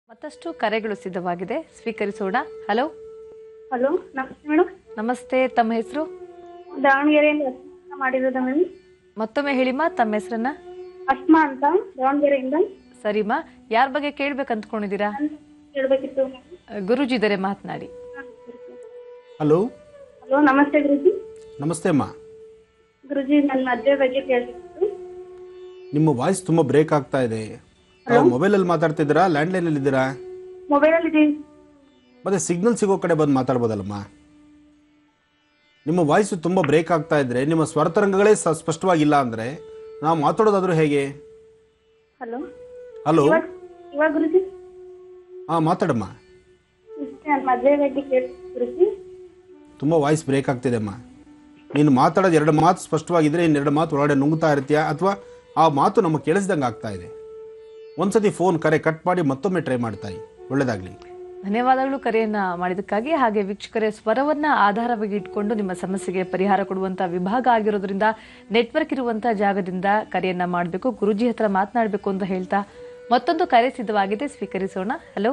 ಮತ್ತಷ್ಟು ಕರೆಗಳು ಸಿದ್ಧವಾಗಿದೆ ಸ್ವೀಕರಿಸೋಣ ಹಲೋ ಹಲೋ ನಮಸ್ತೆ ಮೇಡಮ್ ನಮಸ್ತೆ ತಮ್ಮ ಹೆಸರು ದಾವಣಗೆರೆಯಿಂದ ಅಸ್ಮಾ ಮಾಡಿರೋದ ಮೇಡಮ್ ಮತ್ತೊಮ್ಮೆ ಹೇಳಿಮ್ಮ ತಮ್ಮ ಹೆಸರನ್ನ ಅಸ್ಮಾ ಅಂತ ದಾವಣಗೆರೆಯಿಂದ ಸರಿಮಾ ಯಾರ ಬಗ್ಗೆ ಕೇಳ್ಬೇಕು ಅಂದ್ಕೊಂಡಿದ್ದೀರಾ ಹೇಳ್ಬೇಕಿತ್ತು ಗುರುಜಿ ಇದ್ದಾರೆ ಮಾತನಾಡಿ ಹಲೋ ಹಲೋ ನಮಸ್ತೆ ಗುರುಜಿ ನಮಸ್ತೆ ಅಮ್ಮ ಗುರುಜಿ ನನ್ನ ಮದುವೆ ಬಗ್ಗೆ ಕೇಳಬೇಕಿತ್ತು ನಿಮ್ಮ ವಾಯ್ಸ್ ತುಂಬ ಬ್ರೇಕ್ ಆಗ್ತಾ ಇದೆ ಮೊಬೈಲಲ್ಲಿ ಮಾತಾಡ್ತಿದ್ದೀರಾ ಲ್ಯಾಂಡ್ಲೈನಲ್ಲಿ ಇದ್ದೀರಾ ಮೊಬೈಲಲ್ಲಿ ಇದೀನಿ ಮತ್ತೆ ಸಿಗ್ನಲ್ ಸಿಗೋ ಕಡೆ ಬಂದು ಮಾತಾಡ್ಬೋದಲ್ಲಮ್ಮ ನಿಮ್ಮ ವಾಯ್ಸ್ ತುಂಬ ಬ್ರೇಕ್ ಆಗ್ತಾ ಇದ್ರೆ ನಿಮ್ಮ ಸ್ವರತರಂಗಗಳೇ ಸ- ಸ್ಪಷ್ಟವಾಗಿಲ್ಲ ಅಂದರೆ ನಾವು ಮಾತಾಡೋದಾದ್ರೂ ಹೇಗೆ ಹಲೋ ಹಲೋ ಇವಾಗ ಇವಾಗ ಗುರುಜಿ ಹಾಂ ಮಾತಾಡಮ್ಮ ಇಷ್ಟೇ ನನ್ನ ಮದುವೆ ಬಗ್ಗೆ ಕೇಳ್ಬೇಕು ಗುರುಜಿ ತುಂಬ ವಾಯ್ಸ್ ಬ್ರೇಕ್ ಆಗ್ತಿದೆ ಅಮ್ಮ ನೀನು ಮಾತಾಡೋದು ಎರಡು ಮಾತು ಸ್ಪಷ್ಟವಾಗಿದ್ರೆ ಇನ್ನೆರಡು ಮಾತು ಒಳಗಡೆ ನುಂಗ್ತಾ ಇರ್ತೀಯಾ ಅಥವಾ ಆ ಮಾತು ನಮಗೆ ಕೇಳಿಸ್ದಂಗೆ ಆಗ್ತಾ ಇದೆ ಒಂದ್ಸತಿ ಫೋನ್ ಕರೆ ಕಟ್ ಮಾಡಿ ಮತ್ತೊಮ್ಮೆ ಟ್ರೈ ಮಾಡ್ತಾಯಿ ಒಳ್ಳೇದಾಗಲಿ ಧನ್ಯವಾದಗಳು ಕರೆಯನ್ನ ಮಾಡಿದಕ್ಕಾಗಿ ಹಾಗೆ ವೀಕ್ಷಕರೇ ಸ್ವರವನ್ನ ಆಧಾರವಾಗಿ ಇಟ್ಕೊಂಡು ನಿಮ್ಮ ಸಮಸ್ಯೆಗೆ ಪರಿಹಾರ ಕೊಡುವಂತ ವಿಭಾಗ ಆಗಿರೋದ್ರಿಂದ ನೆಟ್ವರ್ಕ್ ಇರುವಂತ ಜಾಗದಿಂದ ಕರೆಯನ್ನ ಮಾಡಬೇಕು ಗುರುಜಿ ಹತ್ರ ಮಾತನಾಡಬೇಕು ಅಂತ ಹೇಳ್ತಾ ಮತ್ತೊಂದು ಕರೆ ಸಿದ್ಧವಾಗಿದೆ ಸ್ವೀಕರಿಸೋಣ ಹಲೋ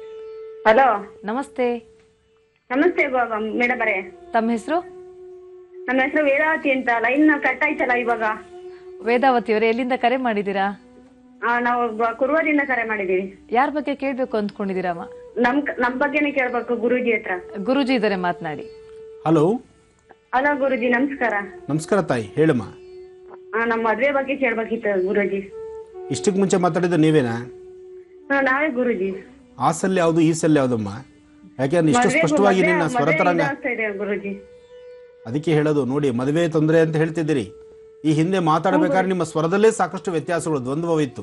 ಹಲೋ ನಮಸ್ತೆ ನಮಸ್ತೆ ಮೇಡಮ್ ಅವರೇ ತಮ್ಮ ಹೆಸರು ನನ್ನ ಹೆಸರು ವೇದಾವತಿ ಅಂತ ಲೈನ್ ಕಟ್ ಆಯ್ತಲ್ಲ ಇವಾಗ ವೇದಾವತಿ ಅವರೇ ಎಲ್ಲಿಂದ ಕರೆ ಮಾಡಿದ್ದೀರಾ ಆ, ನಾವು ಬ- ಕುರುವದಿಂದ ಕರೆ ಮಾಡಿದೀವಿ ಯಾರ ಬಗ್ಗೆ ಕೇಳ್ಬೇಕು ಅಂದ್ಕೊಂಡಿದ್ದೀರಮ್ಮ ನಮ್ ನಮ್ ಬಗ್ಗೆನೇ ಕೇಳ್ಬೇಕು ಗುರೂಜಿ ಹತ್ರ ಗುರುಜಿ ಇದ್ದಾರೆ ಮಾತನಾಡಿ ಹಲೋ ಹಲೋ ಗುರುಜಿ ನಮಸ್ಕಾರ ನಮಸ್ಕಾರ ತಾಯಿ ಹೇಳಮ್ಮ ಆ, ನಮ್ಮ ಮದ್ವೆ ಬಗ್ಗೆ ಕೇಳ್ಬೇಕಿತ್ತು ಗುರುಜಿ ಇಷ್ಟಕ್ಕೆ ಮುಂಚೆ ಮಾತಾಡಿದ್ದು ನೀವೇನಾ ಹಾ, ನಾವೇ ಗುರುಜಿ ಆ ಸಲ್ ಯಾವುದು ಈ ಸಲ್ ಯಾವುದಮ್ಮ ಯಾಕೆಂದ್ರೆ ಇಷ್ಟು ಮದ್ವೆ- ಸ್ಪಷ್ಟವಾಗಿ ಮದ್ವೆ- ನಿನ್ನ ಮದ್ವೆ ಸ್ವರತರಂಗ ಇದಾಗ್ತಾ ಇದೆ ಗುರುಜಿ ಅದಕ್ಕೆ ಹೇಳೋದು ನೋಡಿ ಮದುವೆ ತೊಂದರೆ ಅಂತ ಹೇಳ್ತಿದ್ದೀರಿ ಈ ಹಿಂದೆ ಮಾತಾಡಬೇಕಾದ್ರೆ ನಿಮ್ಮ ಸ್ವರದಲ್ಲೇ ಸಾಕಷ್ಟು ವ್ಯತ್ಯಾಸಗಳು ದ್ವಂದ್ವವಿತ್ತು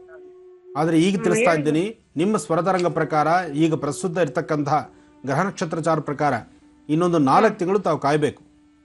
ಆದರೆ ಈಗ ತಿಳಿಸ್ತಾ ಇದ್ದೀನಿ ನಿಮ್ಮ ಸ್ವರತರಂಗ ಪ್ರಕಾರ ಈಗ ಪ್ರಸ್ತುತ ಇರ್ತಕ್ಕಂತಹ ಗ್ರಹ ನಕ್ಷತ್ರಚಾರ ಪ್ರಕಾರ ಇನ್ನೊಂದು ನಾಲ್ಕು ತಿಂಗಳು ತಾವು ಕಾಯಬೇಕು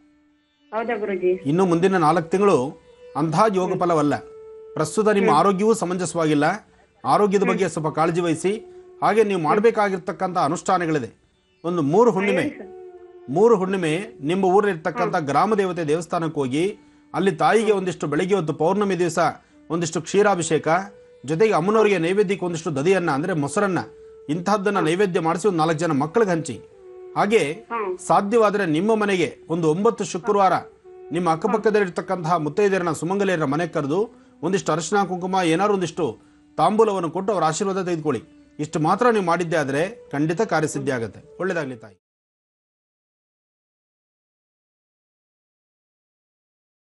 ಹೌದಾ ಗುರುಜಿ ಇನ್ನು ಮುಂದಿನ ನಾಲ್ಕು ತಿಂಗಳು ಅಂತಹ ಯೋಗ ಫಲವಲ್ಲ ಪ್ರಸ್ತುತ ನಿಮ್ಮ ಆರೋಗ್ಯವೂ ಸಮಂಜಸವಾಗಿಲ್ಲ ಆರೋಗ್ಯದ ಬಗ್ಗೆ ಸ್ವಲ್ಪ ಕಾಳಜಿ ವಹಿಸಿ ಹಾಗೆ ನೀವು ಮಾಡಬೇಕಾಗಿರ್ತಕ್ಕಂಥ ಅನುಷ್ಠಾನಗಳಿದೆ ಒಂದು ಮೂರು ಹುಣ್ಣಿಮೆ ಮೂರು ಹುಣ್ಣಿಮೆ ನಿಮ್ಮ ಊರಲ್ಲಿರ್ತಕ್ಕಂಥ ಗ್ರಾಮ ದೇವತೆ ದೇವಸ್ಥಾನಕ್ಕೆ ಹೋಗಿ ಅಲ್ಲಿ ತಾಯಿಗೆ ಒಂದಿಷ್ಟು ಬೆಳಗ್ಗೆ ಹೊತ್ತು ಪೌರ್ಣಮಿ ದಿವಸ ಒಂದಿಷ್ಟು ಕ್ಷೀರಾಭಿಷೇಕ ಜೊತೆಗೆ ಅಮ್ಮನವರಿಗೆ ನೈವೇದ್ಯಕ್ಕೆ ಒಂದಿಷ್ಟು ದದಿಯನ್ನ ಅಂದ್ರೆ ಮೊಸರನ್ನ ಇಂತಹದ್ದನ್ನ ನೈವೇದ್ಯ ಮಾಡಿಸಿ ಒಂದು ನಾಲ್ಕು ಜನ ಮಕ್ಕಳಿಗೆ ಹಂಚಿ ಹಾಗೆ ಸಾಧ್ಯವಾದರೆ ನಿಮ್ಮ ಮನೆಗೆ ಒಂದು ಒಂಬತ್ತು ಶುಕ್ರವಾರ ನಿಮ್ಮ ಅಕ್ಕಪಕ್ಕದಲ್ಲಿರ್ತಕ್ಕಂತಹ ಮುತ್ತೈದೆಯರನ್ನ ಸುಮಂಗಲಿಯರನ್ನ ಮನೆ ಕರೆದು ಒಂದಿಷ್ಟು ಅರಿಶಿನ ಕುಂಕುಮ ಏನಾದ್ರು ಒಂದಿಷ್ಟು ತಾಂಬೂಲವನ್ನು ಕೊಟ್ಟು ಅವರ ಆಶೀರ್ವಾದ ತೆಗೆದುಕೊಳ್ಳಿ ಇಷ್ಟು ಮಾತ್ರ ನೀವು ಮಾಡಿದ್ದೆ ಆದರೆ ಖಂಡಿತ ಕಾರ್ಯಸಿದ್ಧಿ ಆಗುತ್ತೆ ಒಳ್ಳೇದಾಗ್ಲಿ ತಾಯಿ